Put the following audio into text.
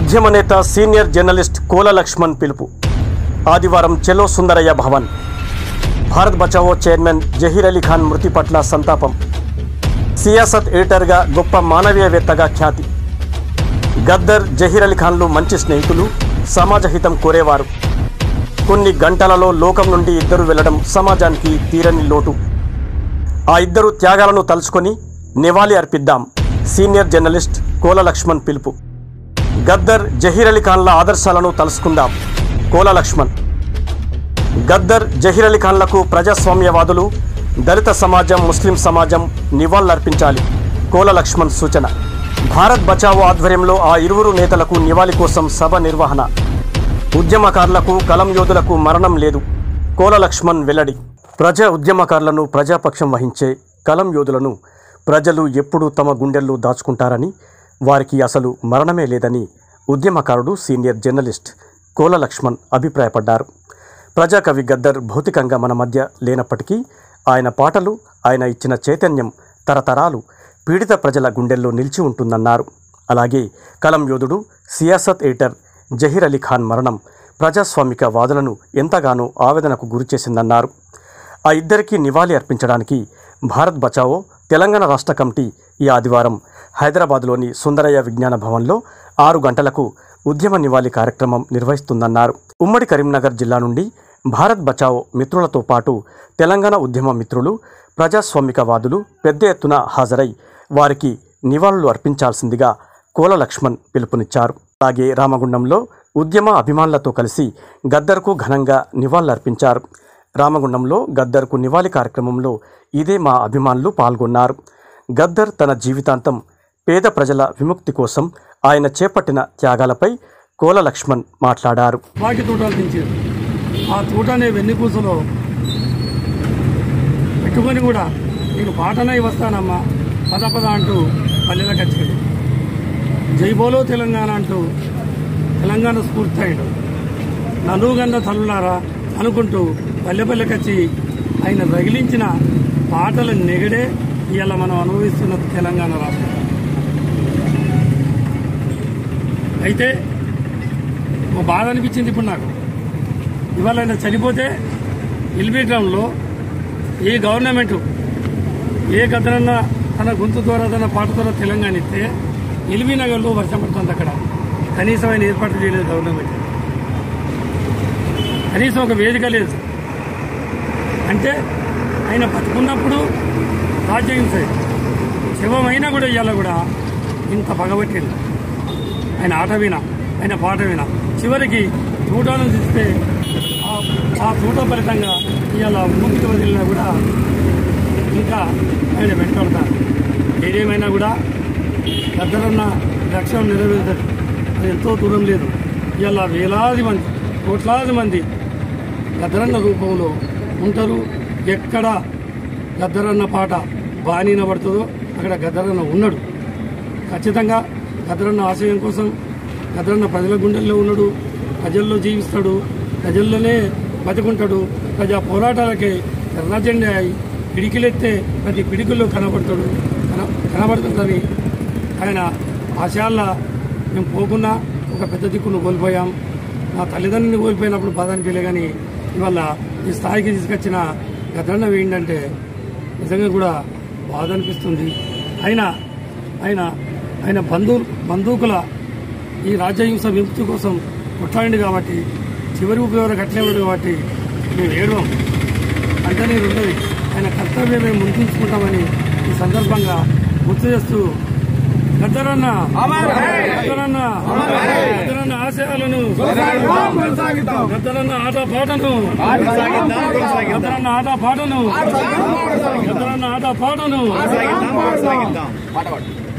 ఉద్యమ నేత senior journalist Kola Laxman పిలుపు ఆదివారం చెలో సుందరయ్య భవన్ భారత్ బచావో చైర్మన్ జహీర్ అలీ ఖాన్ మృతి పట్ల సంతాపం సియాసత్ ఎడిటర్గా గొప్ప మానవీయవేత్తగా ఖ్యాతి గద్దర్ జహీర్ అలీ ఖాన్లు మంచి స్నేహితులు సమాజ హితం కోరేవారు కొన్ని గంటలలో లోకం నుండి ఇద్దరు వెళ్లడం సమాజానికి తీరని లోటు ఆ ఇద్దరు త్యాగాలను తలుచుకొని నివాళి అర్పిద్దాం సీనియర్ జర్నలిస్ట్ కోల లక్ష్మణ్ పిలుపు గద్దర్ జహీర్ అలీ ఖాన్ల ఆదర్శాలను తలుసుకుందాం కోల లక్ష్మణ్ గద్దర్ జహీర్ అలీ ఖాన్లకు ప్రజాస్వామ్యవాదులు దళిత సమాజం ముస్లిం సమాజం నివాళులర్పించాలి కోల లక్ష్మణ్ సూచన భారత్ బచావో ఆధ్వర్యంలో ఆ ఇరువురు నేతలకు నివాళి కోసం సభ నిర్వహణ ఉద్యమకారులకు కలం యోధులకు మరణం లేదు కోల లక్ష్మణ్ వెల్లడి ప్రజా ఉద్యమకారులను ప్రజాపక్షం వహించే కలం యోధులను ప్రజలు ఎప్పుడూ తమ గుండెల్లో దాచుకుంటారని వారికి అసలు మరణమే లేదని ఉద్యమకారుడు సీనియర్ జర్నలిస్ట్ కోల లక్ష్మణ్ అభిప్రాయపడ్డారు ప్రజాకవి గద్దర్ భౌతికంగా మన మధ్య లేనప్పటికీ ఆయన పాటలు ఆయన ఇచ్చిన చైతన్యం తరతరాలు పీడిత ప్రజల గుండెల్లో నిలిచి ఉంటుందన్నారు అలాగే కలం యోధుడు సియాసత్ ఎడిటర్ జహీర్ అలీ ఖాన్ మరణం ప్రజాస్వామిక వాదులను ఎంతగానో ఆవేదనకు గురిచేసిందన్నారు ఆ ఇద్దరికీ నివాళి అర్పించడానికి భారత్ బచావో తెలంగాణ రాష్ట్ర కమిటీ ఈ ఆదివారం హైదరాబాద్లోని సుందరయ్య విజ్ఞాన భవన్లో ఆరు గంటలకు ఉద్యమ నివాళి కార్యక్రమం నిర్వహిస్తుందన్నారు ఉమ్మడి కరీంనగర్ జిల్లా నుండి భారత్ బచావో మిత్రులతో పాటు తెలంగాణ ఉద్యమ మిత్రులు ప్రజాస్వామికవాదులు పెద్ద ఎత్తున హాజరై వారికి నివాళులు అర్పించాల్సిందిగా కోల లక్ష్మణ్ పిలుపునిచ్చారు అలాగే రామగుండంలో ఉద్యమ అభిమానులతో కలిసి గద్దర్కు ఘనంగా నివాళులర్పించారు రామగుండంలో గద్దర్కు నివాళి కార్యక్రమంలో ఇదే మా అభిమానులు పాల్గొన్నారు గద్దర్ తన జీవితాంతం పేద ప్రజల విముక్తి కోసం ఆయన చేపట్టిన త్యాగాలపై కోల లక్ష్మణ్ మాట్లాడారు వాకి తోటలు దించారు ఆ తోట అనే వెన్నుపూసలో పెట్టుకొని కూడా నేను పాటనై వస్తానమ్మా పద పద అంటూ పల్లెలకు వచ్చాడు జై బోలో తెలంగాణ అంటూ తెలంగాణ స్ఫూర్తి అయ్యాడు నలుగన్న తల్లులారా అనుకుంటూ పల్లె పల్లెకచ్చి ఆయన రగిలించిన పాటల నెగడే ఇవాళ మనం అనుభవిస్తున్న తెలంగాణ రాష్ట్రం అయితే ఒక బాధ అనిపించింది ఇప్పుడు నాకు ఇవాళ ఆయన చనిపోతే ఇల్బీగ్రామ్లో ఏ గవర్నమెంట్ ఏ గద్దరన్న తన గొంతు ద్వారా తన పాట ద్వారా తెలంగాణ ఇస్తే ఎల్బీ నగర్లో వర్షం పడుతుంది అక్కడ కనీసం ఆయన ఏర్పాటు చేయలేదు గవర్నమెంట్ కనీసం ఒక వేదిక లేదు అంటే ఆయన బతుకున్నప్పుడు రాజ్యహింస శివమైనా కూడా ఇవాళ కూడా ఇంత పగబట్టింది ఆయన ఆట వినా ఆయన పాట వినా చివరికి తూటాలను తీస్తే ఆ- ఆ తూట ఫలితంగా ఇవాళ ముక్తి వదిలినా కూడా ఇంకా ఆయన వెంటాడతారు ఏదేమైనా కూడా దగ్గరున్న లక్ష్యం నెరవేరుతుంది అది ఎంతో దూరం లేదు ఇవాళ వేలాది మంది కోట్లాది మంది గద్దరన్న రూపంలో ఉంటారు ఎక్కడ గద్దరన్న పాట బాణీన పడుతుందో అక్కడ గద్దరన్న ఉన్నాడు ఖచ్చితంగా గద్దరన్న ఆశయం కోసం గద్దరన్న ప్రజల గుండెల్లో ఉన్నాడు ప్రజల్లో జీవిస్తాడు ప్రజల్లోనే బతుకుంటాడు ప్రజా పోరాటాలకే ఎర్రజెండా అయి పిడికిలెత్తే ప్రతి పిడికిల్లో కనబడతాడు కన కనబడుతుందని ఆయన ఆశయాల్లో మేము పోకున్నా ఒక పెద్ద దిక్కును కోల్పోయాం నా తల్లిదండ్రుని కోల్పోయినప్పుడు బాధ అనిపించలే కానీ ఇవాళ ఈ స్థాయికి తీసుకొచ్చిన గద్దరన్న ఏంటంటే నిజంగా కూడా బాధ అనిపిస్తుంది అయినా ఆయన ఆయన బంధు బంధువుకుల ఈ రాజ్యహింస విముక్తి కోసం కొట్లాడింది కాబట్టి చివరి ఉపయోగం కట్టలేవాడు కాబట్టి మేము ఏడవం అంటే నేను ఉన్నది ఆయన కర్తవ్యం మేము ముందుంచుకుంటామని ఈ సందర్భంగా గుర్తు చేస్తూ గద్దరన్న గద్దరన్న గద్దరన్న ఆశయాలను గద్దరన్న ఆట పాటను గద్దరన్న ఆట పాటను గద్దరన్న ఆట పాటను పాట పాడు